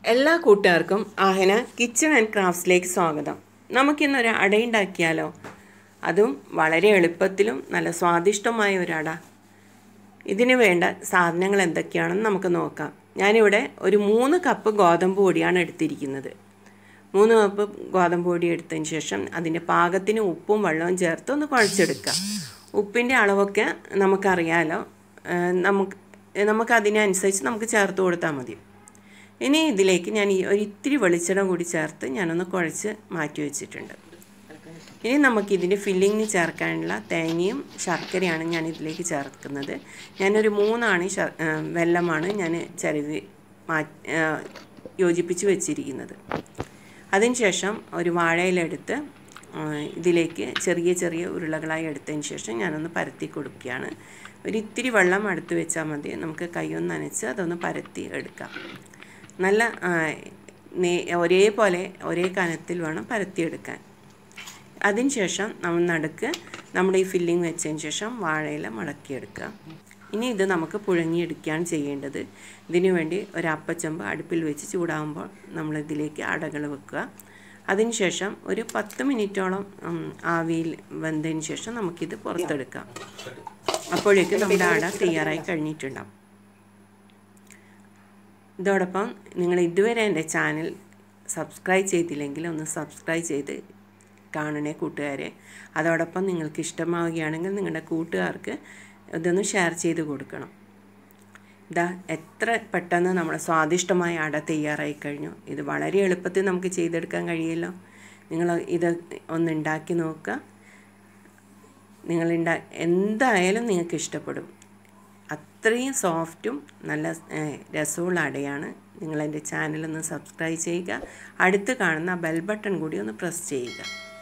എല്ലാ കൂട്ടുകാർക്കും ആഹന kitchen and ക്രാഫ്റ്റ്സിലേക്ക് സ്വാഗതം നമുക്കിന്നൊരു അടയുണ്ടാക്കിയാലോ അതും വളരെ എളുപ്പത്തിലും നല്ല സ്വാദിഷ്ടമായ ഒരു അട ഇതിന് വേണ്ട സാധനങ്ങൾ എന്തൊക്കെയാണെന്ന് നമുക്ക് നോക്കാം ഞാനിവിടെ ഒരു മൂന്ന് കപ്പ് ഗോതമ്പ് പൊടിയാണ് എടുത്തിരിക്കുന്നത് മൂന്ന് കപ്പ് ഗോതമ്പ് പൊടി എടുത്തതിന് ശേഷം അതിൻ്റെ പാകത്തിന് ഉപ്പും വെള്ളവും ചേർത്ത് ഒന്ന് കുഴച്ചെടുക്കുക ഉപ്പിൻ്റെ അളവൊക്കെ നമുക്കറിയാലോ ഏഹ് നമുക്ക് നമുക്ക് അതിനനുസരിച്ച് നമുക്ക് ചേർത്ത് കൊടുത്താൽ മതി ഇനി ഇതിലേക്ക് ഞാൻ ഈ ഒരു ഇത്തിരി വെളിച്ചെണ്ണ കൂടി ചേർത്ത് ഞാനൊന്ന് കുഴച്ച് മാറ്റി വെച്ചിട്ടുണ്ട് ഇനി നമുക്ക് ഇതിൻ്റെ ഫില്ലിങ്ങിന് ചേർക്കാനുള്ള തേങ്ങയും ശർക്കരയാണ് ഞാൻ ഇതിലേക്ക് ചേർക്കുന്നത് ഞാനൊരു മൂന്നാണ് ശർ വെല്ലമാണ് ഞാൻ ചരുവി മാ യോജിപ്പിച്ച് വെച്ചിരിക്കുന്നത് അതിനുശേഷം ഒരു വാഴയിലെടുത്ത് ഇതിലേക്ക് ചെറിയ ചെറിയ ഉരുളകളായി എടുത്തതിന് ശേഷം ഞാനൊന്ന് പരത്തി കൊടുക്കുകയാണ് ഒരു ഇത്തിരി വെള്ളം അടുത്ത് വെച്ചാൽ മതി നമുക്ക് കൈയൊന്ന് നനച്ച് അതൊന്ന് പരത്തി എടുക്കാം നല്ല നേ ഒരേപോലെ ഒരേ കനത്തിൽ വേണം പരത്തിയെടുക്കാൻ അതിനുശേഷം നമ്മൾ നടുക്ക് നമ്മുടെ ഈ ഫില്ലിങ് വെച്ചതിന് ശേഷം വാഴയില മടക്കിയെടുക്കുക ഇനി ഇത് നമുക്ക് പുഴങ്ങിയെടുക്കുകയാണ് ചെയ്യേണ്ടത് ഇതിനു വേണ്ടി ഒരു അപ്പച്ചമ്പ് അടുപ്പിൽ വെച്ച് ചൂടാകുമ്പോൾ നമ്മൾ ഇതിലേക്ക് അടകൾ വെക്കുക അതിനുശേഷം ഒരു പത്ത് മിനിറ്റോളം ആവിയിൽ വെന്തതിന് ശേഷം നമുക്കിത് പുറത്തെടുക്കാം അപ്പോഴേക്കും നമ്മുടെ അട തയ്യാറായി കഴിഞ്ഞിട്ടുണ്ടാവും ഇതോടൊപ്പം നിങ്ങൾ ഇതുവരെ എൻ്റെ ചാനൽ സബ്സ്ക്രൈബ് ചെയ്തില്ലെങ്കിൽ ഒന്ന് സബ്സ്ക്രൈബ് ചെയ്ത് കാണണേ കൂട്ടുകാരെ അതോടൊപ്പം നിങ്ങൾക്ക് ഇഷ്ടമാവുകയാണെങ്കിൽ നിങ്ങളുടെ കൂട്ടുകാർക്ക് ഇതൊന്ന് ഷെയർ ചെയ്ത് കൊടുക്കണം ഇതാ എത്ര പെട്ടെന്ന് നമ്മുടെ സ്വാദിഷ്ടമായ അട തയ്യാറായി കഴിഞ്ഞു ഇത് വളരെ എളുപ്പത്തിൽ നമുക്ക് ചെയ്തെടുക്കാൻ കഴിയുമല്ലോ നിങ്ങൾ ഇത് ഒന്ന് ഉണ്ടാക്കി നോക്കുക നിങ്ങൾ ഉണ്ടാ എന്തായാലും നിങ്ങൾക്ക് ഇഷ്ടപ്പെടും അത്രയും സോഫ്റ്റും നല്ല രസമുള്ള അടയാണ് നിങ്ങൾ എൻ്റെ ചാനലൊന്ന് സബ്സ്ക്രൈബ് ചെയ്യുക അടുത്ത് കാണുന്ന ബെൽ ബട്ടൺ കൂടി ഒന്ന് പ്രസ് ചെയ്യുക